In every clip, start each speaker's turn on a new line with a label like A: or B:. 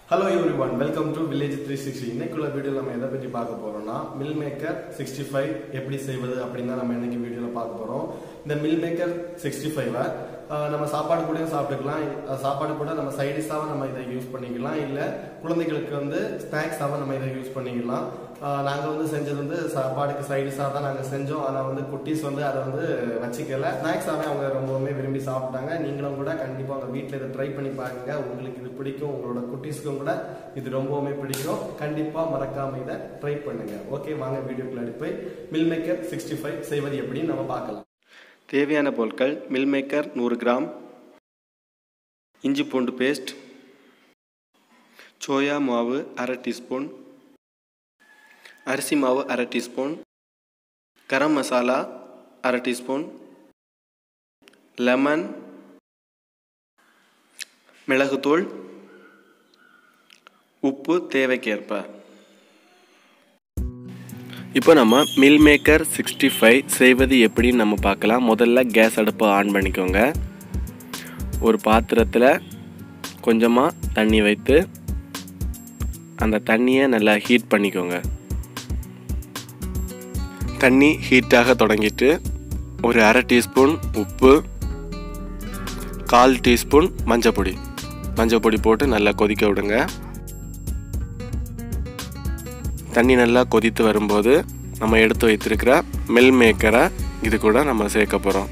A: hello everyone welcome to village three sixty இன்னைக்குள்ள video நம்ம எதை பற்றி பார்க்க போறோம்னா மில் மேக்கர் சிக்ஸ்டி ஃபைவ் எப்படி செய்வது அப்படின்னு தான் நம்ம இன்னைக்கு வீடியோவில் பார்க்க போறோம் இந்த மில் மேக்கர் சிக்ஸ்டி ஃபைவை நம்ம சாப்பாடு கூடயும் சாப்பிட்டுக்கலாம் அஹ் சாப்பாடு கூட நம்ம சைடிஷாகவும் நம்ம இதை யூஸ் பண்ணிக்கலாம் இல்லை குழந்தைகளுக்கு வந்து ஸ்நாக்ஸாகவும் நம்ம இதை யூஸ் பண்ணிக்கலாம் நாங்கள் வந்து செஞ்சது வந்து சாப்பாடுக்கு சைடிஷாக தான் நாங்கள் செஞ்சோம் ஆனால் வந்து குட்டீஸ் வந்து அதை வந்து வச்சுக்கல ஸ்நாக்ஸாகவே அவங்க ரொம்பவுமே விரும்பி சாப்பிட்டாங்க நீங்களும் கூட கண்டிப்பாக உங்கள் வீட்டில் இதை ட்ரை பண்ணி பாருங்க உங்களுக்கு இது பிடிக்கும் உங்களோட குட்டீஸ்க்கும் கூட இது ரொம்பவுமே பிடிக்கும் கண்டிப்பாக மறக்காம இதை ட்ரை பண்ணுங்க ஓகே வாங்க வீடியோக்குள்ள எடுத்து மில் மேக்கர் சிக்ஸ்டி ஃபைவ் செய்வது எப்படின்னு நம்ம பார்க்கலாம் தேவையான பொருட்கள் மில் மேக்கர் நூறு கிராம் இஞ்சி பூண்டு பேஸ்ட் சோயா மாவு அரை டீஸ்பூன் அரிசி மாவு அரை டீஸ்பூன் கரம் மசாலா அரை டீஸ்பூன் லெமன் மிளகுத்தூள் உப்பு தேவைக்கேற்ப இப்போ நம்ம மில் மேக்கர் சிக்ஸ்டி ஃபைவ் செய்வது எப்படின்னு நம்ம பார்க்கலாம் முதல்ல கேஸ் அடுப்பை ஆன் பண்ணிக்கோங்க ஒரு பாத்திரத்தில் கொஞ்சமாக தண்ணி வைத்து அந்த தண்ணியை நல்லா ஹீட் பண்ணிக்கோங்க தண்ணி ஹீட்டாக தொடங்கிட்டு ஒரு அரை டீஸ்பூன் உப்பு கால் டீஸ்பூன் மஞ்சப்பொடி மஞ்சப்பொடி போட்டு நல்லா கொதிக்க விடுங்க தண்ணி நல்லா கொதித்து வரும்போது நம்ம எடுத்து வைத்திருக்கிற மில் மேக்கரை இது கூட நம்ம சேர்க்க போகிறோம்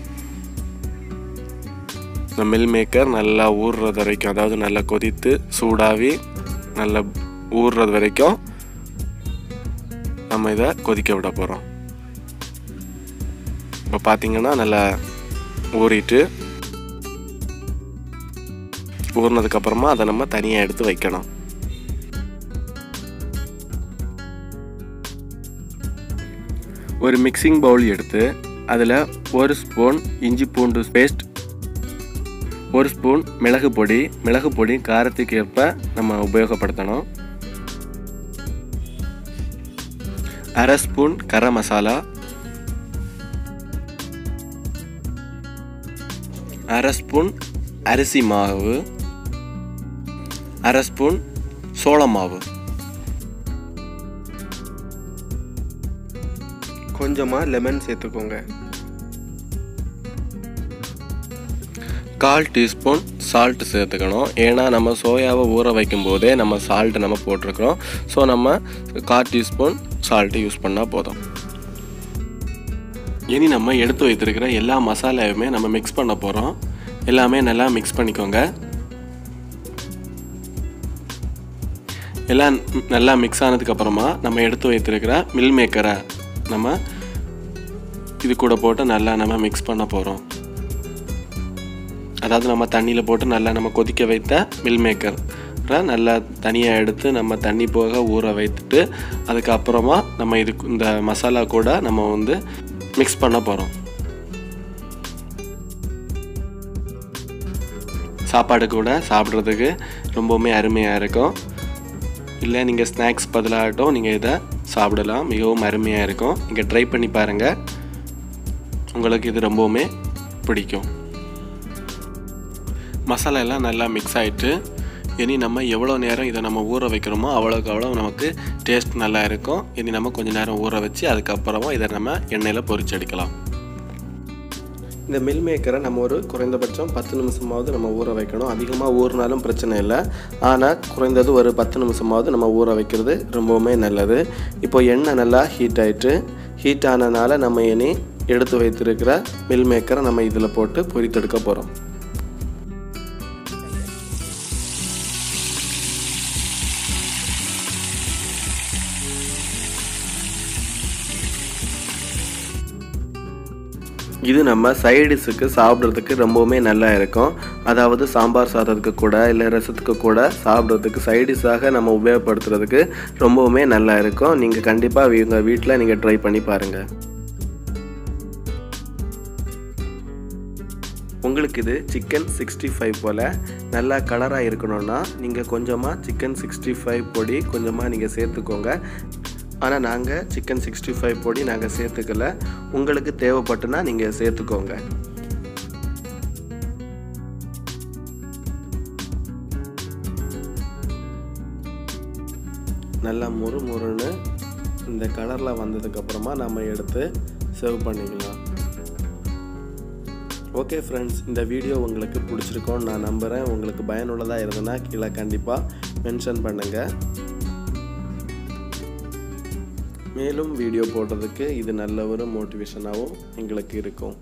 A: இந்த மில் மேக்கர் நல்லா ஊறுறது வரைக்கும் அதாவது நல்லா கொதித்து சூடாகி நல்லா ஊறுறது வரைக்கும் நம்ம இதை கொதிக்க விட போகிறோம் இப்போ பார்த்தீங்கன்னா நல்லா ஊறிட்டு ஊறினதுக்கப்புறமா அதை நம்ம தனியாக எடுத்து வைக்கணும் ஒரு மிக்சிங் பவுல் எடுத்து அதில் ஒரு ஸ்பூன் இஞ்சி பூண்டு பேஸ்ட் ஒரு ஸ்பூன் மிளகு பொடி மிளகு பொடி காரத்துக்கு ஏற்ப நம்ம உபயோகப்படுத்தணும் அரை ஸ்பூன் கரம் மசாலா அரை ஸ்பூன் அரிசி மாவு அரை ஸ்பூன் சோள மாவு கொஞ்சமாக லெமன் சேர்த்துக்கோங்க கால் டீஸ்பூன் சால்ட் சேர்த்துக்கணும் ஏன்னா நம்ம சோயாவை ஊற வைக்கும் போதே நம்ம சால்ட் நம்ம போட்டிருக்கிறோம் ஸோ நம்ம கால் டீஸ்பூன் சால்ட்டு யூஸ் பண்ணால் போதும் இனி நம்ம எடுத்து வைத்திருக்கிற எல்லா மசாலாவுமே நம்ம மிக்ஸ் பண்ண போகிறோம் எல்லாமே நல்லா மிக்ஸ் பண்ணிக்கோங்க எல்லாம் நல்லா மிக்ஸ் ஆனதுக்கப்புறமா நம்ம எடுத்து வைத்திருக்கிற மில் மேக்கரை நம்ம இது கூட போட்டு நல்லா நம்ம மிக்ஸ் பண்ண போகிறோம் அதாவது நம்ம தண்ணியில் போட்டு நல்லா நம்ம கொதிக்க வைத்த மில் மேக்கர் நல்லா தனியாக எடுத்து நம்ம தண்ணி போக ஊற வைத்துட்டு அதுக்கப்புறமா நம்ம இது இந்த மசாலா கூட நம்ம வந்து மிக்ஸ் பண்ண போகிறோம் சாப்பாடு கூட சாப்பிட்றதுக்கு ரொம்பவுமே அருமையாக இருக்கும் இல்லை நீங்கள் ஸ்நாக்ஸ் பதிலாகட்டும் நீங்கள் இதை சாப்பிடலாம் மிகவும் அருமையாக இருக்கும் நீங்கள் ட்ரை பண்ணி பாருங்கள் உங்களுக்கு இது ரொம்பவுமே பிடிக்கும் மசாலா எல்லாம் நல்லா மிக்ஸ் ஆகிட்டு இனி நம்ம எவ்வளோ நேரம் இதை நம்ம ஊற வைக்கிறோமோ அவ்வளோக்கு அவ்வளோ நமக்கு டேஸ்ட் நல்லா இருக்கும் இனி நம்ம கொஞ்சம் நேரம் ஊற வச்சு அதுக்கப்புறமா இதை நம்ம எண்ணெயில் பொரிச்செடுக்கலாம் இந்த மில் மேக்கரை நம்ம ஒரு குறைந்தபட்சம் பத்து நிமிஷமாவது நம்ம ஊற வைக்கணும் அதிகமாக ஊறினாலும் பிரச்சனை இல்லை ஆனால் குறைந்தது ஒரு பத்து நிமிஷமாவது நம்ம ஊற வைக்கிறது ரொம்பவுமே நல்லது இப்போ எண்ணெய் நல்லா ஹீட் ஆகிட்டு ஹீட் ஆனதுனால நம்ம இனி எடுத்து வைத்திருக்கிற மில் மேக்கரை நம்ம இதில் போட்டு பொரித்தெடுக்க போகிறோம் இது நம்ம சைடிஷுக்கு சாப்பிட்றதுக்கு ரொம்பவுமே நல்லா இருக்கும் அதாவது சாம்பார் சாதத்துக்கு கூட இல்லை ரசத்துக்கு கூட சாப்பிட்றதுக்கு சைடிஷாக நம்ம உபயோகப்படுத்துறதுக்கு ரொம்பவுமே நல்லா இருக்கும் நீங்கள் கண்டிப்பாக உங்கள் வீட்டில் நீங்கள் ட்ரை பண்ணி பாருங்கள் உங்களுக்கு இது சிக்கன் சிக்ஸ்டி ஃபைவ் போல் நல்லா கலராக இருக்கணும்னா நீங்கள் கொஞ்சமாக சிக்கன் சிக்ஸ்டி ஃபைவ் பொடி கொஞ்சமாக நீங்கள் சேர்த்துக்கோங்க ஆனால் நாங்கள் சிக்கன் சிக்ஸ்டி ஃபைவ் பொடி நாங்கள் சேர்த்துக்கல உங்களுக்கு தேவைப்பட்டுனா நீங்கள் சேர்த்துக்கோங்க நல்லா முறு முறுன்னு இந்த கலரில் வந்ததுக்கப்புறமா நம்ம எடுத்து சர்வ் பண்ணிக்கலாம் ஓகே ஃப்ரெண்ட்ஸ் இந்த வீடியோ உங்களுக்கு பிடிச்சிருக்கோன்னு நான் நம்புகிறேன் உங்களுக்கு பயனுள்ளதாக இருந்ததுன்னா கீழே கண்டிப்பாக மென்ஷன் பண்ணுங்கள் மேலும் வீடியோ போடுறதுக்கு இது நல்ல ஒரு மோட்டிவேஷனாகவும் எங்களுக்கு இருக்கும்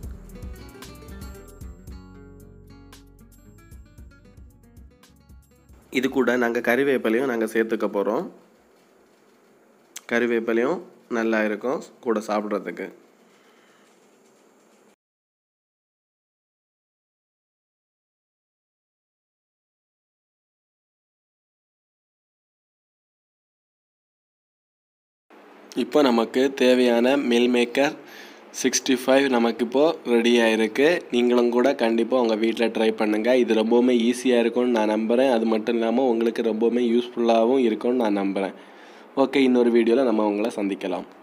A: இது கூட நாங்கள் கறிவேப்பிலையும் நாங்கள் சேர்த்துக்க போகிறோம் கறிவேப்பிலையும் நல்லா இருக்கும் கூட சாப்பிட்றதுக்கு இப்போ நமக்கு தேவையான மில் மேக்கர் சிக்ஸ்டி ஃபைவ் நமக்கு இப்போது ரெடி ஆகிருக்கு நீங்களும் கூட கண்டிப்பாக உங்கள் வீட்டில் ட்ரை பண்ணுங்கள் இது ரொம்பவுமே ஈஸியாக இருக்கும்னு நான் நம்புகிறேன் அது மட்டும் இல்லாமல் உங்களுக்கு ரொம்பவுமே யூஸ்ஃபுல்லாகவும் இருக்கும்னு நான் நம்புகிறேன் ஓகே இன்னொரு வீடியோவில் நம்ம உங்களை சந்திக்கலாம்